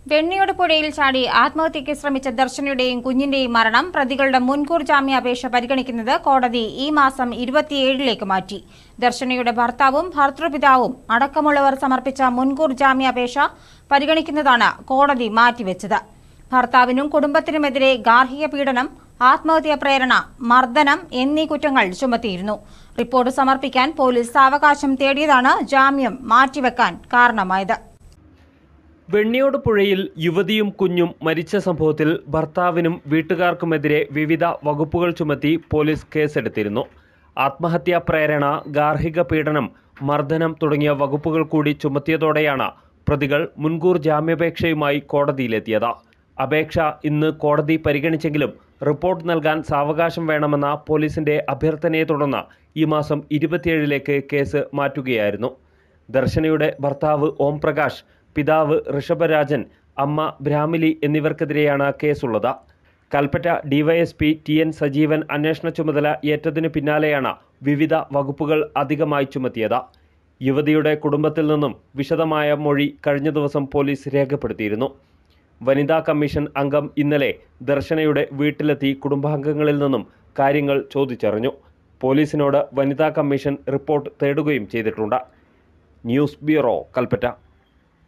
വെണ്ണിയോട് പുഴയിൽ ചാടി ആത്മഹത്യയ്ക്ക് ശ്രമിച്ച ദർശനയുടെയും കുഞ്ഞിന്റെയും മരണം പ്രതികളുടെ മുൻകൂർ ജാമ്യാപേക്ഷ പരിഗണിക്കുന്നത് കോടതി ഈ മാസം ഇരുപത്തിയേഴിലേക്ക് മാറ്റി ദർശനയുടെ ഭർത്താവും ഭർത്തൃപിതാവും അടക്കമുള്ളവർ സമർപ്പിച്ച മുൻകൂർ ജാമ്യാപേക്ഷ പരിഗണിക്കുന്നതാണ് കോടതി മാറ്റിവെച്ചത് ഭർത്താവിനും കുടുംബത്തിനുമെതിരെ ഗാർഹിക പീഡനം ആത്മഹത്യാ പ്രേരണ മർദ്ദനം എന്നീ കുറ്റങ്ങൾ ചുമത്തിയിരുന്നു റിപ്പോർട്ട് സമർപ്പിക്കാൻ പോലീസ് സാവകാശം തേടിയതാണ് ജാമ്യം മാറ്റിവെക്കാൻ കാരണമായത് വെണ്ണിയോട് പുഴയിൽ യുവതിയും കുഞ്ഞും മരിച്ച സംഭവത്തിൽ ഭർത്താവിനും വീട്ടുകാർക്കുമെതിരെ വിവിധ വകുപ്പുകൾ ചുമത്തി പോലീസ് കേസെടുത്തിരുന്നു ആത്മഹത്യാ പ്രേരണ ഗാർഹിക പീഡനം മർദ്ദനം തുടങ്ങിയ വകുപ്പുകൾ കൂടി ചുമത്തിയതോടെയാണ് പ്രതികൾ മുൻകൂർ ജാമ്യാപേക്ഷയുമായി കോടതിയിലെത്തിയത് അപേക്ഷ ഇന്ന് കോടതി പരിഗണിച്ചെങ്കിലും റിപ്പോർട്ട് നൽകാൻ സാവകാശം വേണമെന്ന പോലീസിന്റെ അഭ്യർത്ഥനയെ തുടർന്ന് ഈ മാസം ഇരുപത്തിയേഴിലേക്ക് കേസ് മാറ്റുകയായിരുന്നു ദർശനയുടെ ഭർത്താവ് ഓം പ്രകാശ് പിതാവ് ഋഷഭരാജൻ അമ്മ ബ്രാഹ്മിലി എന്നിവർക്കെതിരെയാണ് കേസുള്ളത് Kalpetta DYSP T N Sajeevan അന്വേഷണ ചുമതല ഏറ്റതിനു പിന്നാലെയാണ് വിവിധ വകുപ്പുകൾ അധികമായി ചുമത്തിയത് യുവതിയുടെ കുടുംബത്തിൽ നിന്നും വിശദമായ മൊഴി കഴിഞ്ഞ ദിവസം പോലീസ് രേഖപ്പെടുത്തിയിരുന്നു വനിതാ കമ്മീഷൻ അംഗം ഇന്നലെ ദർശനയുടെ വീട്ടിലെത്തി കുടുംബാംഗങ്ങളിൽ നിന്നും കാര്യങ്ങൾ ചോദിച്ചറിഞ്ഞു പോലീസിനോട് വനിതാ കമ്മീഷൻ റിപ്പോർട്ട് തേടുകയും ചെയ്തിട്ടുണ്ട് ന്യൂസ് ബ്യൂറോ കൽപ്പറ്റ